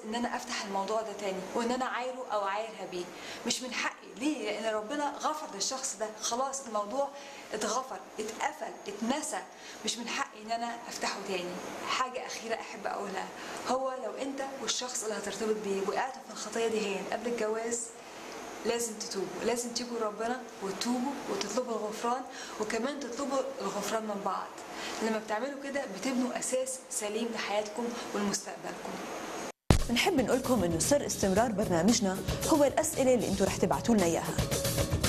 ان انا افتح الموضوع ده تاني وان انا عايره او عايرها بيه مش من حقي ليه لان ربنا غفر للشخص ده خلاص الموضوع اتغفر اتقفل اتنسى مش من حقي ان انا افتحه تاني حاجه اخيره احب اقولها هو لو انت والشخص اللي هترتبط بيه وقعتوا في الخطيه دي هين قبل الجواز لازم تتوبوا لازم تيجوا ربنا وتتوبوا وتطلبوا الغفران وكمان تطلبوا الغفران من بعض لما بتعملوا كده بتبنوا اساس سليم لحياتكم ولمستقبلكم بنحب نقول لكم انه سر استمرار برنامجنا هو الاسئله اللي انتم رح تبعتوا لنا اياها